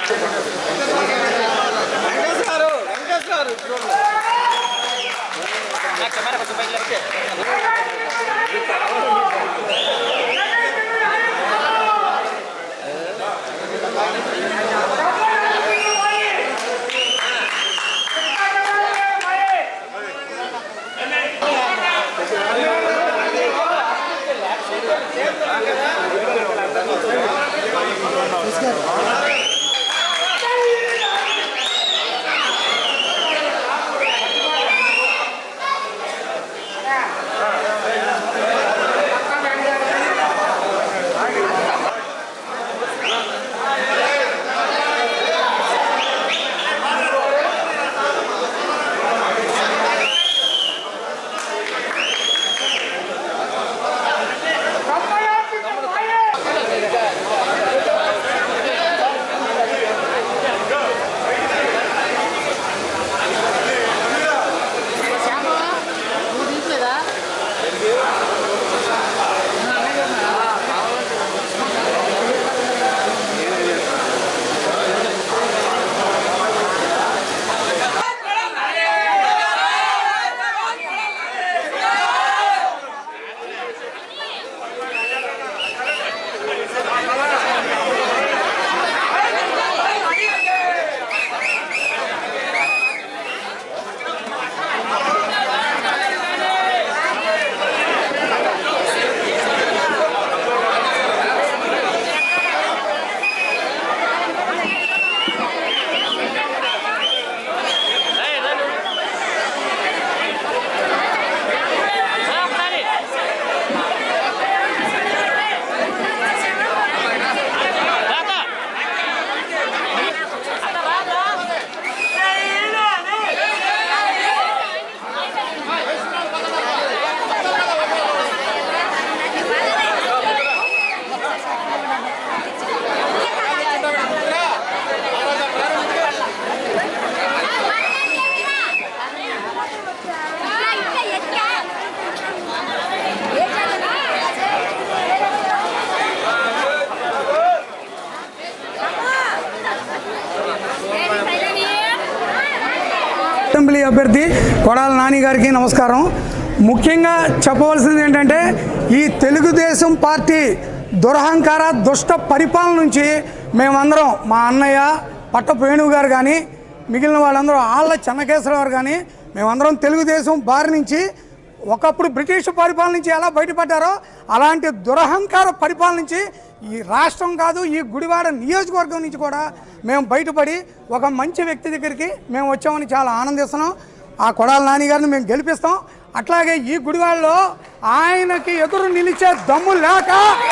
Assembly అభ్యర్థి కొడాల నాని గారికి నమస్కారం ముఖ్యంగా చెప్పవలసింది ఏంటంటే ఈ తెలుగుదేశం పార్టీ దురహంకార దుష్ట పరిపాలన నుంచి మేమందరం మా అన్నయ్య పట్టపు వేణువు గారు కానీ మిగిలిన వాళ్ళందరూ ఆళ్ళ చెన్నకేశ్వరరావు గారు కానీ మేమందరం తెలుగుదేశం బారి నుంచి ఒకప్పుడు బ్రిటిష్ పరిపాలన నుంచి ఎలా బయటపడ్డారో అలాంటి దురహంకార పరిపాలన నుంచి ఈ రాష్ట్రం కాదు ఈ గుడివాడ నియోజకవర్గం నుంచి కూడా మేము బయటపడి ఒక మంచి వ్యక్తి దగ్గరికి మేము వచ్చామని చాలా ఆనందిస్తున్నాం ఆ కొడాల నాని గారిని మేము గెలిపిస్తాం అట్లాగే ఈ గుడివాడలో ఆయనకి ఎదురు నిలిచే దమ్ము లేక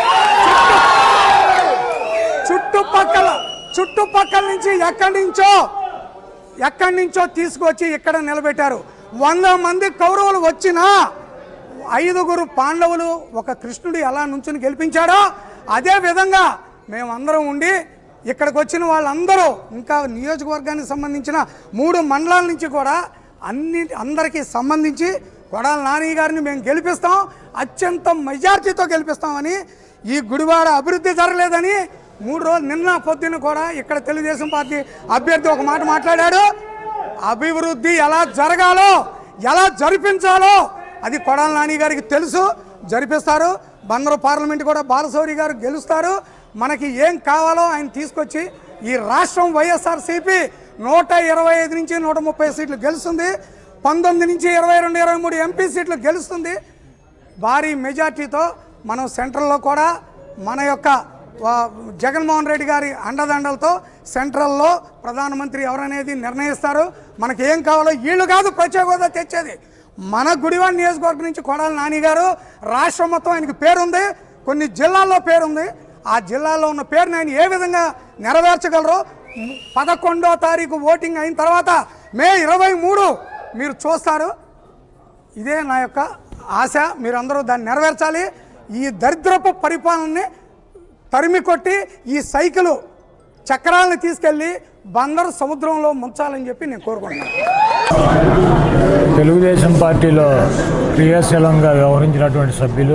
చుట్టుపక్కల చుట్టుపక్కల నుంచి ఎక్కడి నుంచో ఎక్కడి నుంచో తీసుకొచ్చి ఇక్కడ నిలబెట్టారు వంద మంది కౌరవులు వచ్చినా ఐదుగురు పాండవులు ఒక కృష్ణుడు ఎలా నుంచుని గెలిపించాడో అదే విధంగా మేమందరం ఉండి ఇక్కడికి వచ్చిన వాళ్ళందరూ ఇంకా నియోజకవర్గానికి సంబంధించిన మూడు మండలాల నుంచి కూడా అన్ని అందరికీ సంబంధించి కొడాల నాని గారిని మేము గెలిపిస్తాం అత్యంత మెజార్టీతో గెలిపిస్తామని ఈ గుడివాడ అభివృద్ధి జరగలేదని మూడు రోజులు నిన్న పొద్దున్న కూడా ఇక్కడ తెలుగుదేశం పార్టీ అభ్యర్థి ఒక మాట మాట్లాడాడు అభివృద్ధి ఎలా జరగాలో ఎలా జరిపించాలో అది కొడాల నాని గారికి తెలుసు జరిపిస్తారు బందరు పార్లమెంట్ కూడా బాలశౌరి గారు గెలుస్తారు మనకి ఏం కావాలో ఆయన తీసుకొచ్చి ఈ రాష్ట్రం వైఎస్ఆర్సీపీ నూట ఇరవై ఐదు నుంచి నూట ముప్పై సీట్లు గెలుస్తుంది పంతొమ్మిది నుంచి ఇరవై రెండు ఇరవై మూడు ఎంపీ సీట్లు గెలుస్తుంది భారీ మెజార్టీతో మనం సెంట్రల్లో కూడా మన యొక్క ఆ, జగన్మోహన్ రెడ్డి గారి అండదండలతో సెంట్రల్లో ప్రధానమంత్రి ఎవరనేది నిర్ణయిస్తారు మనకి ఏం కావాలో వీళ్ళు కాదు ప్రత్యేక హోదా తెచ్చేది మన గుడివాడ నియోజకవర్గం నుంచి కొడాలి నాని గారు రాష్ట్రం మొత్తం ఆయనకి పేరుంది కొన్ని జిల్లాల్లో పేరుంది ఆ జిల్లాలో ఉన్న పేరుని ఆయన ఏ విధంగా నెరవేర్చగలరో మ్, పదకొండో తారీఖు ఓటింగ్ అయిన తర్వాత మే ఇరవై మూడు మీరు చూస్తారు ఇదే నా యొక్క ఆశ మీరందరూ దాన్ని నెరవేర్చాలి ఈ దరిద్రపు పరిపాలనని తరిమి కొట్టి ఈ సైకిల్ చక్రాలను తీసుకెళ్ళి బందరు సముద్రంలో ముంచాలని చెప్పి నేను కోరుకుంటున్నాను తెలుగుదేశం పార్టీలో క్రియాశీలంగా వ్యవహరించినటువంటి సభ్యులు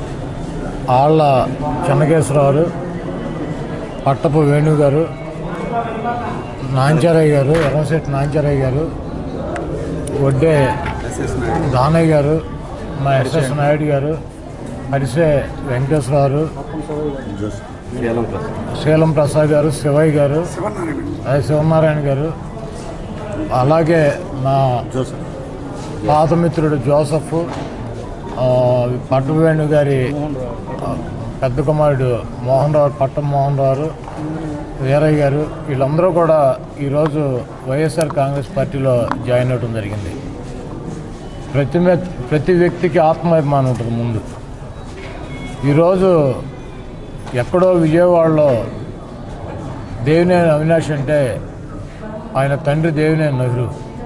ఆళ్ళ చెన్నకేశ్వరరావు పట్టపు వేణు గారు నాంచారయ్య గారు ఎర్రశెట్టి నాంచారయ్య గారు వడ్డే దానయ్య గారు మా ఎస్ఎస్ నాయుడు గారు పరిసే వెంకటేశ్వరరావు శీలం ప్రసాద్ గారు శివయ్య గారు అదే శివనారాయణ గారు అలాగే మా పాత మిత్రుడు జోసఫ్ ఆ, పట్టవేణు గారి ఆ, పెద్ద కుమారుడు మోహన్ రావు పట్టం మోహన్ రావు వీరయ్య గారు వీళ్ళందరూ కూడా ఈరోజు వైఎస్ఆర్ కాంగ్రెస్ పార్టీలో జాయిన్ అవ్వడం జరిగింది ప్రతి మె- ప్రతి వ్యక్తికి ఆత్మాభిమానం ఉంటుంది ముందు ఈరోజు ఎక్కడో విజయవాడలో దేవినేని అవినాష్ అంటే ఆయన తండ్రి దేవినేని నెహ్రూ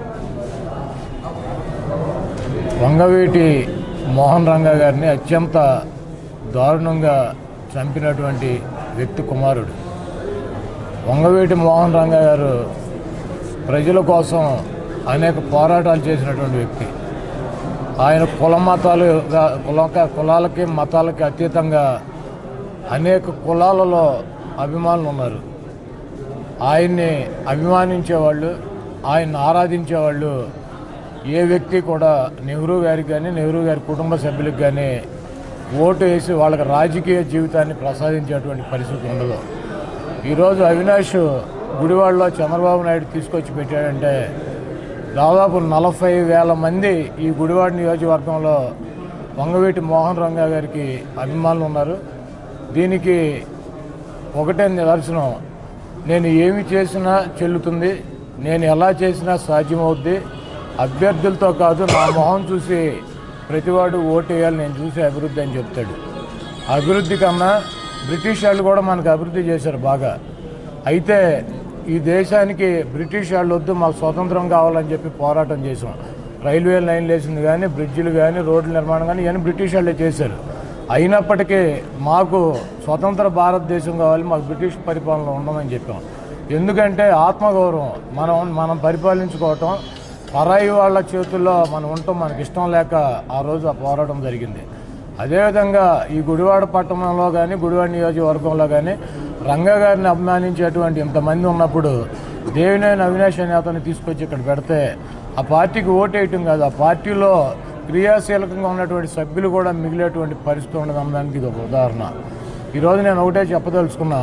వంగవీటి మోహన్ రంగా గారిని అత్యంత దారుణంగా చంపినటువంటి వ్యక్తి కుమారుడు వంగవీటి మోహన్ రంగా గారు ప్రజల కోసం అనేక పోరాటాలు చేసినటువంటి వ్యక్తి ఆయన కుల మతాలుగా కుల కులాలకి మతాలకి అతీతంగా అనేక కులాలలో అభిమానులు ఉన్నారు ఆయన్ని అభిమానించేవాళ్ళు ఆయన్ని ఆరాధించేవాళ్ళు ఏ వ్యక్తి కూడా నెహ్రూ గారికి కానీ నెహ్రూ గారి కుటుంబ సభ్యులకు కానీ ఓటు వేసి వాళ్ళకి రాజకీయ జీవితాన్ని ప్రసాదించేటువంటి పరిస్థితి ఉండదు ఈరోజు అవినాష్ గుడివాడలో చంద్రబాబు నాయుడు తీసుకొచ్చి పెట్టాడంటే దాదాపు నలభై వేల మంది ఈ గుడివాడ నియోజకవర్గంలో వంగవీటి మోహన్ రంగా గారికి అభిమానులు ఉన్నారు దీనికి ఒకటే నిదర్శనం నేను ఏమి చేసినా చెల్లుతుంది నేను ఎలా చేసినా సాధ్యమవుద్ది అభ్యర్థులతో కాదు నా మొహం చూసి ప్రతివాడు ఓటు వేయాలి నేను చూసి అభివృద్ధి అని చెప్తాడు అభివృద్ధి కన్నా బ్రిటిష్ వాళ్ళు కూడా మనకు అభివృద్ధి చేశారు బాగా అయితే ఈ దేశానికి బ్రిటిష్ వాళ్ళు వద్దు మాకు స్వతంత్రం కావాలని చెప్పి పోరాటం చేసాం రైల్వే లైన్లు వేసింది కానీ బ్రిడ్జిలు కానీ రోడ్ల నిర్మాణం కానీ ఇవన్నీ బ్రిటిష్ వాళ్ళే చేశారు అయినప్పటికీ మాకు స్వతంత్ర భారతదేశం కావాలి మాకు బ్రిటిష్ పరిపాలన ఉండమని చెప్పాం ఎందుకంటే ఆత్మగౌరవం మనం మనం పరిపాలించుకోవటం పరాయి వాళ్ళ చేతుల్లో మనం ఉండటం మనకి ఇష్టం లేక ఆ రోజు ఆ పోరాటం జరిగింది అదేవిధంగా ఈ గుడివాడ పట్టణంలో కానీ గుడివాడ నియోజకవర్గంలో కానీ రంగా గారిని అభిమానించేటువంటి ఇంతమంది ఉన్నప్పుడు దేవినేని అవినాష్ అనే అతన్ని తీసుకొచ్చి ఇక్కడ పెడితే ఆ పార్టీకి ఓటేయటం కాదు ఆ పార్టీలో క్రియాశీలకంగా ఉన్నటువంటి సభ్యులు కూడా మిగిలేటువంటి పరిస్థితి ఉండదు అనడానికి ఇది ఒక ఉదాహరణ ఈరోజు నేను ఒకటే చెప్పదలుచుకున్నా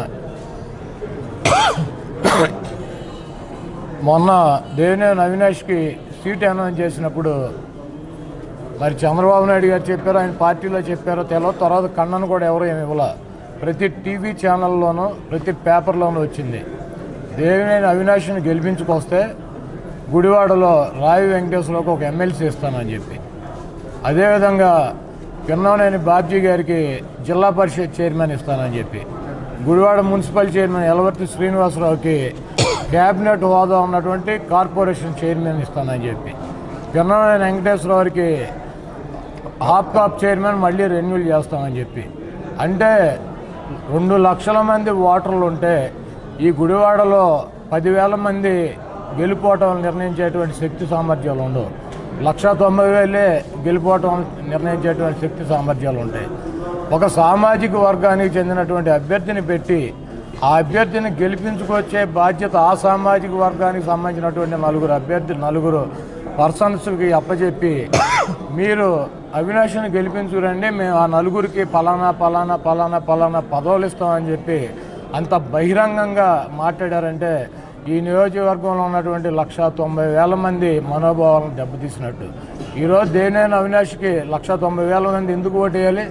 మొన్న దేవినేని అవినాష్కి సీట్ అనౌన్స్ చేసినప్పుడు మరి చంద్రబాబు నాయుడు గారు చెప్పారో ఆయన పార్టీలో చెప్పారో తెలియదు తర్వాత కన్నను కూడా ఎవరు ఏమి ఇవ్వాల ప్రతి టీవీ ఛానల్లోనూ ప్రతి పేపర్లోనూ వచ్చింది దేవినేని అవినాష్ని గెలిపించుకొస్తే గుడివాడలో రావి వెంకటేశ్వరరావుకి ఒక ఎమ్మెల్సీ ఇస్తానని చెప్పి అదేవిధంగా పిన్ననేని బాబ్జీ గారికి జిల్లా పరిషత్ చైర్మన్ ఇస్తానని చెప్పి గుడివాడ మున్సిపల్ చైర్మన్ ఎలవర్తి శ్రీనివాసరావుకి క్యాబినెట్ హోదా ఉన్నటువంటి కార్పొరేషన్ చైర్మన్ ఇస్తానని చెప్పి పిన్ననేని వెంకటేశ్వరరావుకి హాప్ కాప్ చైర్మన్ మళ్ళీ రెన్యూల్ చేస్తామని చెప్పి అంటే రెండు లక్షల మంది ఓటర్లు ఉంటే ఈ గుడివాడలో పదివేల మంది గెలుపోవటం నిర్ణయించేటువంటి శక్తి సామర్థ్యాలు ఉండవు లక్ష తొంభై వేలే గెలుపోవటం నిర్ణయించేటువంటి శక్తి సామర్థ్యాలు ఉంటాయి ఒక సామాజిక వర్గానికి చెందినటువంటి అభ్యర్థిని పెట్టి ఆ అభ్యర్థిని గెలిపించుకొచ్చే బాధ్యత ఆ సామాజిక వర్గానికి సంబంధించినటువంటి నలుగురు అభ్యర్థి నలుగురు పర్సన్స్కి అప్పచెప్పి మీరు అవినాష్ని గెలిపించురండి మేము ఆ నలుగురికి పలానా పలానా పలానా పలానా పదవులు ఇస్తామని చెప్పి అంత బహిరంగంగా మాట్లాడారంటే ఈ నియోజకవర్గంలో ఉన్నటువంటి లక్ష తొంభై వేల మంది మనోభావాలను దెబ్బతీసినట్టు ఈరోజు దేవినేని అవినాష్కి లక్ష తొంభై వేల మంది ఎందుకు ఓటేయాలి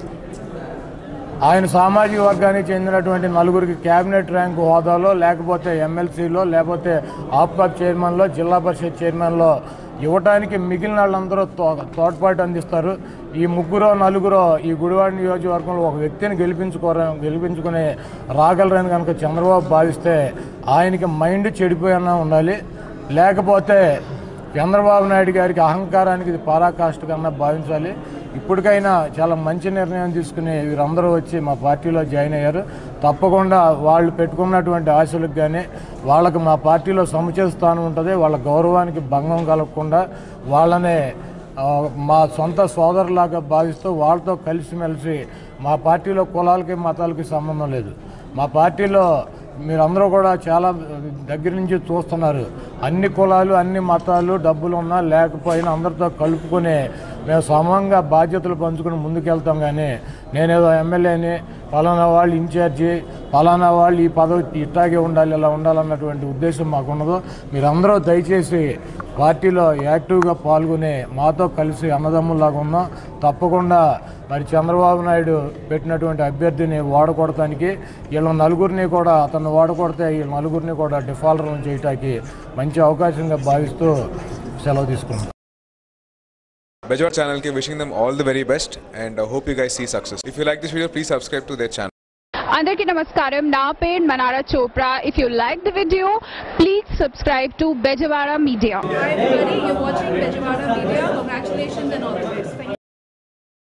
ఆయన సామాజిక వర్గానికి చెందినటువంటి నలుగురికి క్యాబినెట్ ర్యాంకు హోదాలో లేకపోతే ఎమ్మెల్సీలో లేకపోతే ఆప్కాప్ చైర్మన్లో జిల్లా పరిషత్ చైర్మన్లో ఇవ్వటానికి మిగిలిన వాళ్ళందరూ తో తోడ్పాటు అందిస్తారు ఈ ముగ్గురో నలుగురో ఈ గుడివాడ నియోజకవర్గంలో ఒక వ్యక్తిని గెలిపించుకోర గెలిపించుకుని రాగలరని కనుక చంద్రబాబు భావిస్తే ఆయనకి మైండ్ చెడిపోయినా ఉండాలి లేకపోతే చంద్రబాబు నాయుడు గారికి అహంకారానికి ఇది పరాకాష్ట కన్నా భావించాలి ఇప్పటికైనా చాలా మంచి నిర్ణయం తీసుకుని వీరందరూ వచ్చి మా పార్టీలో జాయిన్ అయ్యారు తప్పకుండా వాళ్ళు పెట్టుకున్నటువంటి ఆశలకు కానీ వాళ్ళకి మా పార్టీలో సముచిత స్థానం ఉంటుంది వాళ్ళ గౌరవానికి భంగం కలగకుండా వాళ్ళనే ఆ, మా సొంత సోదరులాగా భావిస్తూ వాళ్ళతో కలిసిమెలిసి మా పార్టీలో కులాలకి మతాలకి సంబంధం లేదు మా పార్టీలో మీరందరూ కూడా చాలా దగ్గర నుంచి చూస్తున్నారు అన్ని కులాలు అన్ని మతాలు డబ్బులు ఉన్నా లేకపోయినా అందరితో కలుపుకొని మేము సమంగా బాధ్యతలు పంచుకుని ముందుకెళ్తాం కానీ నేనేదో ఎమ్మెల్యేని పలానా వాళ్ళు ఇన్ఛార్జి పలానా వాళ్ళు ఈ పదవి ఇట్టాగే ఉండాలి ఇలా ఉండాలన్నటువంటి ఉద్దేశం మాకు ఉండదు మీరందరూ దయచేసి పార్టీలో యాక్టివ్గా పాల్గొని మాతో కలిసి అన్నదమ్ముల్లాగా ఉన్నాం తప్పకుండా మరి చంద్రబాబు నాయుడు పెట్టినటువంటి అభ్యర్థిని వాడకొడటానికి వీళ్ళ నలుగురిని కూడా అతను వాడకొడితే ఈ నలుగురిని కూడా డిఫాల్టర్లను చేయటానికి మంచి అవకాశంగా భావిస్తూ సెలవు తీసుకున్నాం Bajor channel ke wishing them all the very best and uh, hope you guys see success. If you like this video, please subscribe to their channel. అందరికీ నమస్కారం నా పేరు Manara Chopra if you like the video please subscribe to Bezawada media Hi everybody, you're watching Bejawara